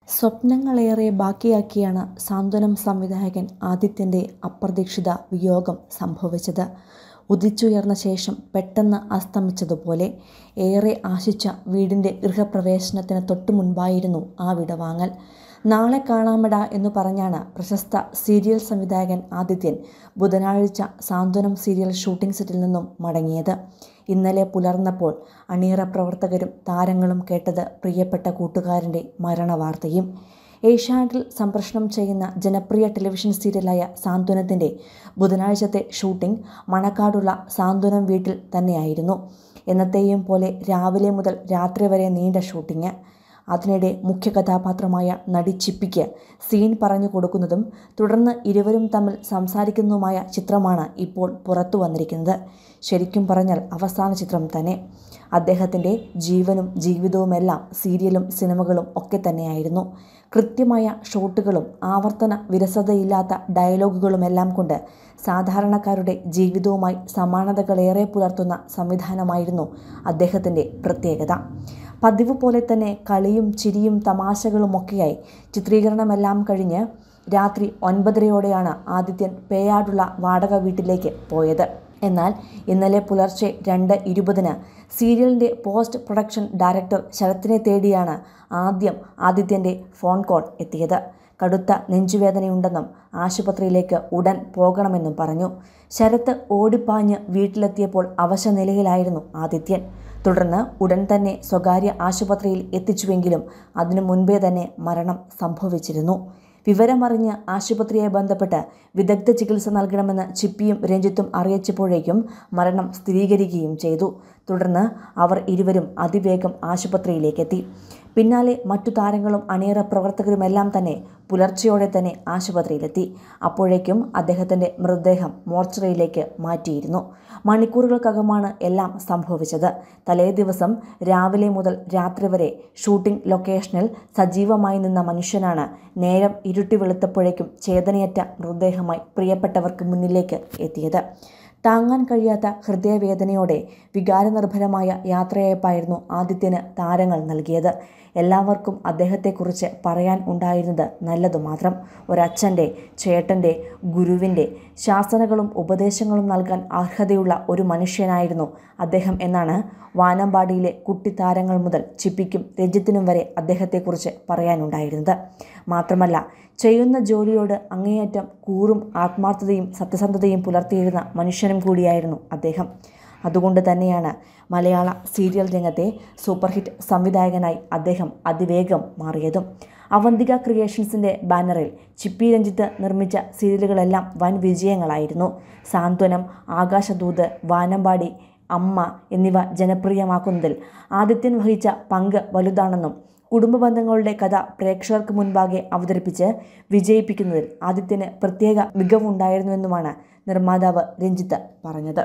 സ്വപ്നങ്ങളേറെ ബാക്കിയാക്കിയാണ് സാന്ത്വനം സംവിധായകൻ ആദിത്യൻ്റെ അപ്രതീക്ഷിത വിയോഗം സംഭവിച്ചത് ഉദിച്ചുയർന്ന ശേഷം പെട്ടെന്ന് അസ്തമിച്ചതുപോലെ ഏറെ ആശിച്ച വീടിൻ്റെ ഗൃഹപ്രവേശനത്തിന് തൊട്ടുമുൻപായിരുന്നു ആ വിടവാങ്ങൽ നാളെ കാണാമെടാ എന്നു പറഞ്ഞാണ് പ്രശസ്ത സീരിയൽ സംവിധായകൻ ആദിത്യൻ ബുധനാഴ്ച സാന്ത്വനം സീരിയൽ ഷൂട്ടിംഗ് സെറ്റിൽ നിന്നും മടങ്ങിയത് ഇന്നലെ പുലർന്നപ്പോൾ അണിയറ പ്രവർത്തകരും താരങ്ങളും കേട്ടത് പ്രിയപ്പെട്ട കൂട്ടുകാരൻ്റെ മരണവാർത്തയും ഏഷ്യാനെറ്റിൽ സംപ്രേഷണം ചെയ്യുന്ന ജനപ്രിയ ടെലിവിഷൻ സീരിയലായ സാന്ത്വനത്തിൻ്റെ ബുധനാഴ്ചത്തെ ഷൂട്ടിംഗ് മണക്കാടുള്ള സാന്ത്വനം വീട്ടിൽ തന്നെയായിരുന്നു എന്നത്തെയും പോലെ രാവിലെ മുതൽ രാത്രി വരെ നീണ്ട ഷൂട്ടിംഗ് അതിനിടെ മുഖ്യ കഥാപാത്രമായ നടി ചിപ്പിക്ക് സീൻ പറഞ്ഞു കൊടുക്കുന്നതും തുടർന്ന് ഇരുവരും തമ്മിൽ സംസാരിക്കുന്നതുമായ ചിത്രമാണ് ഇപ്പോൾ പുറത്തു വന്നിരിക്കുന്നത് ശരിക്കും പറഞ്ഞാൽ അവസാന ചിത്രം തന്നെ അദ്ദേഹത്തിൻ്റെ ജീവനും ജീവിതവുമെല്ലാം സീരിയലും സിനിമകളും ഒക്കെ തന്നെയായിരുന്നു കൃത്യമായ ഷോട്ടുകളും ആവർത്തന വിരസതയില്ലാത്ത ഡയലോഗുകളുമെല്ലാം കൊണ്ട് സാധാരണക്കാരുടെ ജീവിതവുമായി സമാനതകളേറെ പുലർത്തുന്ന സംവിധാനമായിരുന്നു അദ്ദേഹത്തിൻ്റെ പ്രത്യേകത പതിവ് പോലെ തന്നെ കളിയും ചിരിയും തമാശകളുമൊക്കെയായി ചിത്രീകരണമെല്ലാം കഴിഞ്ഞ് രാത്രി ഒൻപതരയോടെയാണ് ആദിത്യൻ പേയാടുള്ള വാടക വീട്ടിലേക്ക് പോയത് എന്നാൽ ഇന്നലെ പുലർച്ചെ രണ്ട് ഇരുപതിന് സീരിയലിൻ്റെ പോസ്റ്റ് പ്രൊഡക്ഷൻ ഡയറക്ടർ ശരത്തിനെ തേടിയാണ് ആദ്യം ആദിത്യൻ്റെ ഫോൺ കോൾ എത്തിയത് കടുത്ത നെഞ്ചുവേദനയുണ്ടെന്നും ആശുപത്രിയിലേക്ക് ഉടൻ പോകണമെന്നും പറഞ്ഞു ശരത്ത് ഓടിപ്പാഞ്ഞ് വീട്ടിലെത്തിയപ്പോൾ അവശനിലയിലായിരുന്നു ആദിത്യൻ തുടർന്ന് ഉടൻ തന്നെ സ്വകാര്യ ആശുപത്രിയിൽ എത്തിച്ചുവെങ്കിലും അതിനു മുൻപേ തന്നെ മരണം സംഭവിച്ചിരുന്നു വിവരമറിഞ്ഞ് ആശുപത്രിയെ ബന്ധപ്പെട്ട് വിദഗ്ധ ചികിത്സ നൽകണമെന്ന് ചിപ്പിയും രഞ്ജിത്തും അറിയിച്ചപ്പോഴേക്കും മരണം സ്ഥിരീകരിക്കുകയും ചെയ്തു തുടർന്ന് അവർ ഇരുവരും അതിവേഗം ആശുപത്രിയിലേക്കെത്തി പിന്നാലെ മറ്റു താരങ്ങളും അണിയറ പ്രവർത്തകരുമെല്ലാം തന്നെ പുലർച്ചെയോടെ തന്നെ ആശുപത്രിയിലെത്തി അപ്പോഴേക്കും അദ്ദേഹത്തിൻ്റെ മൃതദേഹം മോർച്ചറിയിലേക്ക് മാറ്റിയിരുന്നു മണിക്കൂറുകൾക്കകമാണ് എല്ലാം സംഭവിച്ചത് തലേ ദിവസം രാവിലെ മുതൽ രാത്രി വരെ ഷൂട്ടിംഗ് ലൊക്കേഷനിൽ സജീവമായി നിന്ന മനുഷ്യനാണ് നേരം ഇരുട്ടി വെളുത്തപ്പോഴേക്കും ചേതനയറ്റ മൃതദേഹമായി പ്രിയപ്പെട്ടവർക്ക് മുന്നിലേക്ക് എത്തിയത് താങ്ങാൻ കഴിയാത്ത ഹൃദയവേദനയോടെ വികാരനിർഭരമായ യാത്രയയപ്പായിരുന്നു ആദിത്യന് താരങ്ങൾ നൽകിയത് എല്ലാവർക്കും അദ്ദേഹത്തെക്കുറിച്ച് പറയാൻ ഉണ്ടായിരുന്നത് നല്ലതു മാത്രം ഒരച്ഛൻ്റെ ചേട്ടൻ്റെ ഗുരുവിൻ്റെ ശാസനകളും ഉപദേശങ്ങളും നൽകാൻ അർഹതയുള്ള ഒരു മനുഷ്യനായിരുന്നു അദ്ദേഹം എന്നാണ് വാനമ്പാടിയിലെ കുട്ടിത്താരങ്ങൾ മുതൽ ചിപ്പിക്കും രഞ്ജിത്തിനും വരെ അദ്ദേഹത്തെക്കുറിച്ച് പറയാനുണ്ടായിരുന്നത് മാത്രമല്ല ചെയ്യുന്ന ജോലിയോട് അങ്ങേയറ്റം കൂറും ആത്മാർത്ഥതയും സത്യസന്ധതയും പുലർത്തിയിരുന്ന മനുഷ്യനും കൂടിയായിരുന്നു അദ്ദേഹം അതുകൊണ്ട് തന്നെയാണ് മലയാള സീരിയൽ രംഗത്തെ സൂപ്പർഹിറ്റ് സംവിധായകനായി അദ്ദേഹം അതിവേഗം മാറിയതും അവന്തിക ക്രിയേഷൻസിൻ്റെ ബാനറിൽ ചിപ്പി രഞ്ജിത്ത് നിർമ്മിച്ച സീരിയലുകളെല്ലാം വൻ വിജയങ്ങളായിരുന്നു സാന്ത്വനം ആകാശദൂത് വാനമ്പാടി അമ്മ എന്നിവ ജനപ്രിയമാക്കുന്നതിൽ ആദിത്യൻ വഹിച്ച പങ്ക് വലുതാണെന്നും കുടുംബ ബന്ധങ്ങളുടെ കഥ പ്രേക്ഷകർക്ക് മുൻപാകെ അവതരിപ്പിച്ച് വിജയിപ്പിക്കുന്നതിൽ ആദിത്യന് പ്രത്യേക മികവുണ്ടായിരുന്നുവെന്നുമാണ് നിർമ്മാതാവ് രഞ്ജിത്ത് പറഞ്ഞത്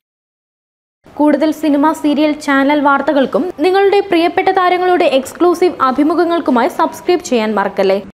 കൂടുതൽ സിനിമ സീരിയൽ ചാനൽ വാർത്തകൾക്കും നിങ്ങളുടെ പ്രിയപ്പെട്ട താരങ്ങളുടെ എക്സ്ക്ലൂസീവ് അഭിമുഖങ്ങൾക്കുമായി സബ്സ്ക്രൈബ് ചെയ്യാൻ മറക്കല്ലേ